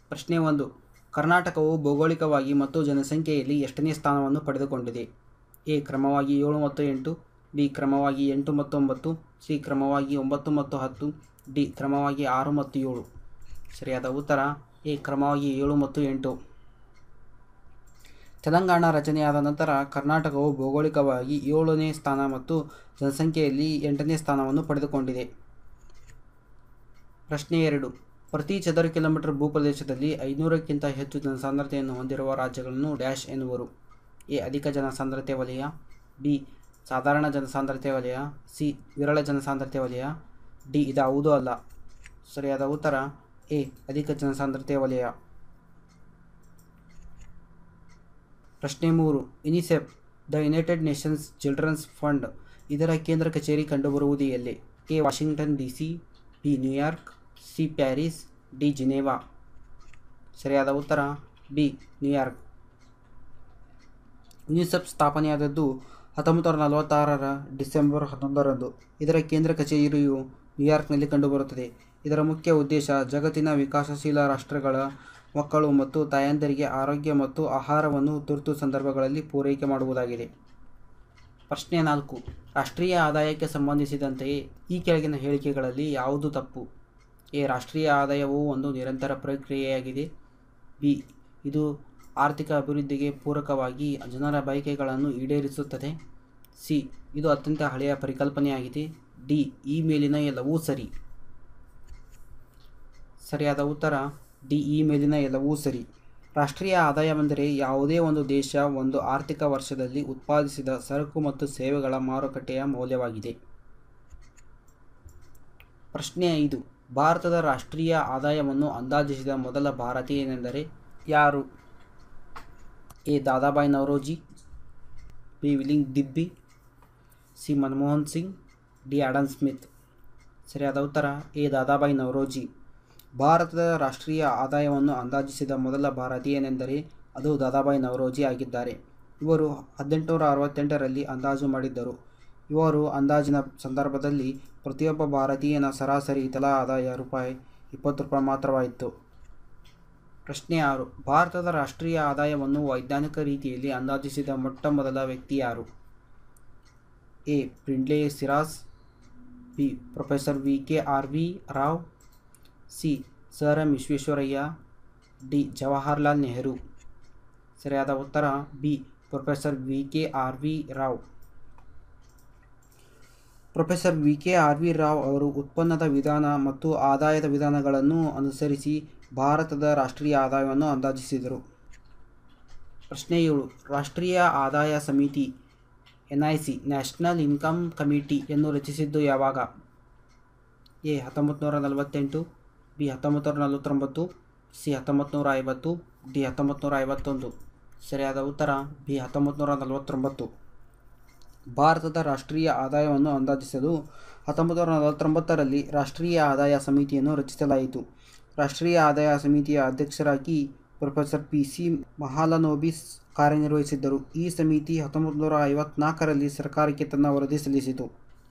ಪ್ರಶ್ನೆ ಒಂದು ಕರ್ನಾಟಕವು ಭೌಗೋಳಿಕವಾಗಿ ಮತ್ತು ಜನಸಂಖ್ಯೆಯಲ್ಲಿ ಎಷ್ಟನೇ ಸ್ಥಾನವನ್ನು ಪಡೆದುಕೊಂಡಿದೆ ಎ ಕ್ರಮವಾಗಿ ಏಳು ಮತ್ತು ಎಂಟು ಬಿ ಕ್ರಮವಾಗಿ ಎಂಟು ಮತ್ತು ಒಂಬತ್ತು ಸಿ ಕ್ರಮವಾಗಿ ಒಂಬತ್ತು ಮತ್ತು ಹತ್ತು ಡಿ ಕ್ರಮವಾಗಿ ಆರು ಮತ್ತು ಏಳು ಸರಿಯಾದ ಉತ್ತರ ಎ ಕ್ರಮವಾಗಿ ಏಳು ಮತ್ತು ಎಂಟು ತೆಲಂಗಾಣ ರಚನೆಯಾದ ನಂತರ ಕರ್ನಾಟಕವು ಭೌಗೋಳಿಕವಾಗಿ ಏಳನೇ ಸ್ಥಾನ ಮತ್ತು ಜನಸಂಖ್ಯೆಯಲ್ಲಿ ಎಂಟನೇ ಸ್ಥಾನವನ್ನು ಪಡೆದುಕೊಂಡಿದೆ ಪ್ರಶ್ನೆ ಎರಡು ಪ್ರತಿ ಚದರ ಕಿಲೋಮೀಟರ್ ಭೂಪ್ರದೇಶದಲ್ಲಿ ಐನೂರಕ್ಕಿಂತ ಹೆಚ್ಚು ಜನಸಾಂದ್ರತೆಯನ್ನು ಹೊಂದಿರುವ ರಾಜ್ಯಗಳನ್ನು ಡ್ಯಾಶ್ ಎನ್ನುವರು ಎ ಅಧಿಕ ಜನಸಾಂದ್ರತೆ ವಲಯ ಬಿ ಸಾಧಾರಣ ಜನಸಾಂದ್ರತೆ ವಲಯ ಸಿ ವಿರಳ ಜನಸಾಂದ್ರತೆ ವಲಯ ಡಿ ಇದಾವುದೂ ಅಲ್ಲ ಸರಿಯಾದ ಉತ್ತರ ಎ ಅಧಿಕ ಜನಸಾಂದ್ರತೆ ವಲಯ ಪ್ರಶ್ನೆ ಮೂರು UNICEF the United Nations children's fund ಇದರ ಕೇಂದ್ರ ಕಚೇರಿ ಕಂಡುಬರುವುದು ಎಲ್ಲಿ A Washington D C B New York C Paris D Geneva ಸರಿಯಾದ ಉತ್ತರ ಬಿ ನ್ಯೂಯಾರ್ಕ್ ಯುನಿಸೆಫ್ ಸ್ಥಾಪನೆಯಾದದ್ದು ಹತ್ತೊಂಬತ್ತು ನೂರ ನಲವತ್ತಾರರ ಡಿಸೆಂಬರ್ ಹನ್ನೊಂದರಂದು ಇದರ ಕೇಂದ್ರ ಕಚೇರಿಯು ನ್ಯೂಯಾರ್ಕ್ನಲ್ಲಿ ಕಂಡುಬರುತ್ತದೆ ಇದರ ಮುಖ್ಯ ಉದ್ದೇಶ ಜಗತ್ತಿನ ವಿಕಾಸಶೀಲ ರಾಷ್ಟ್ರಗಳ ಮಕ್ಕಳು ಮತ್ತು ತಾಯಂದಿರಿಗೆ ಆರೋಗ್ಯ ಮತ್ತು ಆಹಾರವನ್ನು ತುರ್ತು ಸಂದರ್ಭಗಳಲ್ಲಿ ಪೂರೈಕೆ ಮಾಡುವುದಾಗಿದೆ ಪ್ರಶ್ನೆ ನಾಲ್ಕು ರಾಷ್ಟ್ರೀಯ ಆದಾಯಕ್ಕೆ ಸಂಬಂಧಿಸಿದಂತೆಯೇ ಈ ಕೆಳಗಿನ ಹೇಳಿಕೆಗಳಲ್ಲಿ ಯಾವುದು ತಪ್ಪು ಎ ರಾಷ್ಟ್ರೀಯ ಆದಾಯವು ಒಂದು ನಿರಂತರ ಪ್ರಕ್ರಿಯೆಯಾಗಿದೆ ಬಿ ಇದು ಆರ್ಥಿಕ ಅಭಿವೃದ್ಧಿಗೆ ಪೂರಕವಾಗಿ ಜನರ ಬಯಕೆಗಳನ್ನು ಈಡೇರಿಸುತ್ತದೆ ಸಿ ಇದು ಅತ್ಯಂತ ಹಳೆಯ ಪರಿಕಲ್ಪನೆಯಾಗಿದೆ ಡಿ ಈ ಮೇಲಿನ ಎಲ್ಲವೂ ಸರಿ ಸರಿಯಾದ ಉತ್ತರ ಡಿ ಈ ಮೇಲಿನ ಎಲ್ಲವೂ ಸರಿ ರಾಷ್ಟ್ರೀಯ ಆದಾಯವೆಂದರೆ ಯಾವುದೇ ಒಂದು ದೇಶ ಒಂದು ಆರ್ಥಿಕ ವರ್ಷದಲ್ಲಿ ಉತ್ಪಾದಿಸಿದ ಸರಕು ಮತ್ತು ಸೇವೆಗಳ ಮಾರುಕಟ್ಟೆಯ ಮೌಲ್ಯವಾಗಿದೆ ಪ್ರಶ್ನೆ ಐದು ಭಾರತದ ರಾಷ್ಟ್ರೀಯ ಆದಾಯವನ್ನು ಅಂದಾಜಿಸಿದ ಮೊದಲ ಭಾರತೀಯನೆಂದರೆ ಯಾರು A Dadabhai Naoroji B William Digby C Manmohan Singh D Adam Smith ಸರಿಯಾದ ಉತ್ತರ ಎ ದಾದಾಬಾಯಿ ನವರೋಜಿ ಭಾರತದ ರಾಷ್ಟ್ರೀಯ ಆದಾಯವನ್ನು ಅಂದಾಜಿಸಿದ ಮೊದಲ ಭಾರತೀಯನೆಂದರೆ ಅದು ದಾದಾಬಾಯಿ ನವರೋಜಿ ಆಗಿದ್ದಾರೆ ಇವರು ಹದಿನೆಂಟುನೂರ ಅರವತ್ತೆಂಟರಲ್ಲಿ ಅಂದಾಜು ಮಾಡಿದ್ದರು ಇವರು ಅಂದಾಜಿನ ಸಂದರ್ಭದಲ್ಲಿ ಪ್ರತಿಯೊಬ್ಬ ಭಾರತೀಯನ ಸರಾಸರಿ ತಲಾ ಆದಾಯ ರೂಪಾಯಿ ಇಪ್ಪತ್ತು ರೂಪಾಯಿ ಮಾತ್ರವಾಗಿತ್ತು ಪ್ರಶ್ನೆ ಆರು ಭಾರತದ ರಾಷ್ಟ್ರೀಯ ಆದಾಯವನ್ನು ವೈಜ್ಞಾನಿಕ ರೀತಿಯಲ್ಲಿ ಅಂದಾಜಿಸಿದ ಮೊಟ್ಟ ಮೊದಲ ವ್ಯಕ್ತಿ ಯಾರು A Findlay Shirras B professor V K R V Rao C sir M Visvesvaraya D Jawaharlal Nehru ಸರಿಯಾದ ಉತ್ತರ B professor V K R V Rao professor V K R V Rao ಅವರು ಉತ್ಪನ್ನದ ವಿಧಾನ ಮತ್ತು ಆದಾಯದ ವಿಧಾನಗಳನ್ನು ಅನುಸರಿಸಿ ಭಾರತದ ರಾಷ್ಟ್ರೀಯ ಆದಾಯವನ್ನು ಅಂದಾಜಿಸಿದರು ಪ್ರಶ್ನೆ ಏಳು ರಾಷ್ಟ್ರೀಯ ಆದಾಯ ಸಮಿತಿ N I C national income ಕಮಿಟಿಯನ್ನು ರಚಿಸಿದ್ದು ಯಾವಾಗ ಎ ಹತ್ತೊಂಬತ್ತು ನೂರ ನಲವತ್ತೆಂಟು ಬಿ ಹತ್ತೊಂಬತ್ತು ನೂರ ನಲವತ್ತೊಂಬತ್ತು ಸಿ ಹತ್ತೊಂಬತ್ತು ನೂರ ಐವತ್ತು ಡಿ ಹತ್ತೊಂಬತ್ತು ನೂರ ಐವತ್ತೊಂದು ಸರಿಯಾದ ಉತ್ತರ ಬಿ ಹತ್ತೊಂಬತ್ತು ನೂರ ನಲವತ್ತೊಂಬತ್ತು ಭಾರತದ ರಾಷ್ಟ್ರೀಯ ಆದಾಯವನ್ನು ಅಂದಾಜಿಸಲು ಹತ್ತೊಂಬತ್ತು ನೂರ ನಲವತ್ತೊಂಬತ್ತರಲ್ಲಿ ರಾಷ್ಟ್ರೀಯ ಆದಾಯ ಸಮಿತಿಯನ್ನು ರಚಿಸಲಾಯಿತು ರಾಷ್ಟ್ರೀಯ ಆದಾಯ ಸಮಿತಿಯ ಅಧ್ಯಕ್ಷರಾಗಿ ಪ್ರೊಫೆಸರ್ ಪಿ ಸಿ ಮಹಾಲನೋಬಿಸ್ ಕಾರ್ಯನಿರ್ವಹಿಸಿದ್ದರು ಈ ಸಮಿತಿ ಹತ್ತೊಂಬತ್ತು ನೂರ ಐವತ್ನಾಲ್ಕರಲ್ಲಿ ಸರ್ಕಾರಕ್ಕೆ ತನ್ನ ವರದಿ ಸಲ್ಲಿಸಿತು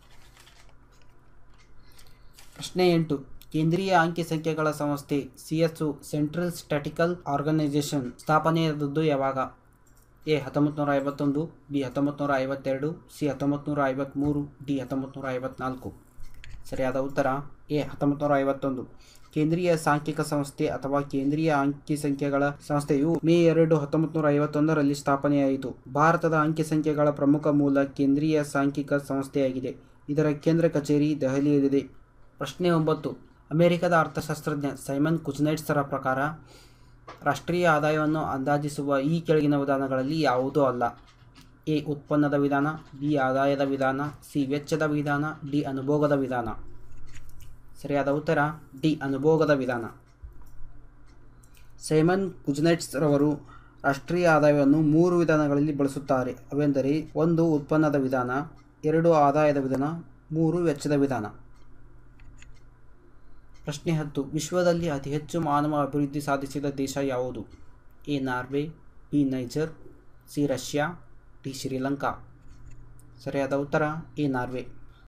ಪ್ರಶ್ನೆ ಎಂಟು ಕೇಂದ್ರೀಯ ಅಂಕಿ ಸಂಖ್ಯೆಗಳ ಸಂಸ್ಥೆ C S central statistical organisation ಸ್ಥಾಪನೆಯಾದದ್ದು ಯಾವಾಗ ಎ ಹತ್ತೊಂಬತ್ತು ನೂರ ಐವತ್ತೊಂದು ಬಿ ಹತ್ತೊಂಬತ್ತು ನೂರ ಐವತ್ತೆರಡು ಸಿ ಹತ್ತೊಂಬತ್ತು ನೂರ ಐವತ್ತ್ಮೂರು ಡಿ ಹತ್ತೊಂಬತ್ತು ನೂರ ಐವತ್ನಾಲ್ಕು ಸರಿಯಾದ ಉತ್ತರ ಎ ಹತ್ತೊಂಬತ್ತು ನೂರ ಐವತ್ತೊಂದು ಕೇಂದ್ರೀಯ ಸಾಂಖ್ಯಿಕ ಸಂಸ್ಥೆ ಅಥವಾ ಕೇಂದ್ರೀಯ ಅಂಕಿ ಸಂಖ್ಯೆಗಳ ಸಂಸ್ಥೆಯು ಮೇ ಎರಡು ಹತ್ತೊಂಬತ್ತು ನೂರ ಐವತ್ತೊಂದರಲ್ಲಿ ಸ್ಥಾಪನೆಯಾಯಿತು ಭಾರತದ ಅಂಕಿ ಸಂಖ್ಯೆಗಳ ಪ್ರಮುಖ ಮೂಲ ಕೇಂದ್ರೀಯ ಸಾಂಖ್ಯಿಕ ಸಂಸ್ಥೆಯಾಗಿದೆ ಇದರ ಕೇಂದ್ರ ಕಚೇರಿ ದೆಹಲಿಯಲ್ಲಿದೆ ಪ್ರಶ್ನೆ ಒಂಬತ್ತು ಅಮೆರಿಕದ ಅರ್ಥಶಾಸ್ತ್ರಜ್ಞ ಸೈಮನ್ ಕುಜ್ನೈಟ್ಸರ ಪ್ರಕಾರ ರಾಷ್ಟ್ರೀಯ ಆದಾಯವನ್ನು ಅಂದಾಜಿಸುವ ಈ ಕೆಳಗಿನ ವಿಧಾನಗಳಲ್ಲಿ ಯಾವುದೂ ಅಲ್ಲ ಎ ಉತ್ಪನ್ನದ ವಿಧಾನ ಬಿ ಆದಾಯದ ವಿಧಾನ ಸಿ ವೆಚ್ಚದ ವಿಧಾನ ಡಿ ಅನುಭೋಗದ ವಿಧಾನ ಸರಿಯಾದ ಉತ್ತರ ಡಿ ಅನುಭೋಗದ ವಿಧಾನ ಸೈಮನ್ ಕುಜ್ನೈಟ್ಸ್ ರವರು ರಾಷ್ಟ್ರೀಯ ಆದಾಯವನ್ನು ಮೂರು ವಿಧಾನಗಳಲ್ಲಿ ಬಳಸುತ್ತಾರೆ ಅವೆಂದರೆ ಒಂದು ಉತ್ಪನ್ನದ ವಿಧಾನ ಎರಡು ಆದಾಯದ ವಿಧಾನ ಮೂರು ವೆಚ್ಚದ ವಿಧಾನ ಪ್ರಶ್ನೆ ಹತ್ತು ವಿಶ್ವದಲ್ಲಿ ಅತಿ ಹೆಚ್ಚು ಮಾನವ ಅಭಿವೃದ್ಧಿ ಸಾಧಿಸಿದ ದೇಶ ಯಾವುದು A Norway B Niger C Russia D Sri Lanka ಸರಿಯಾದ ಉತ್ತರ ಎ ನಾರ್ವೆ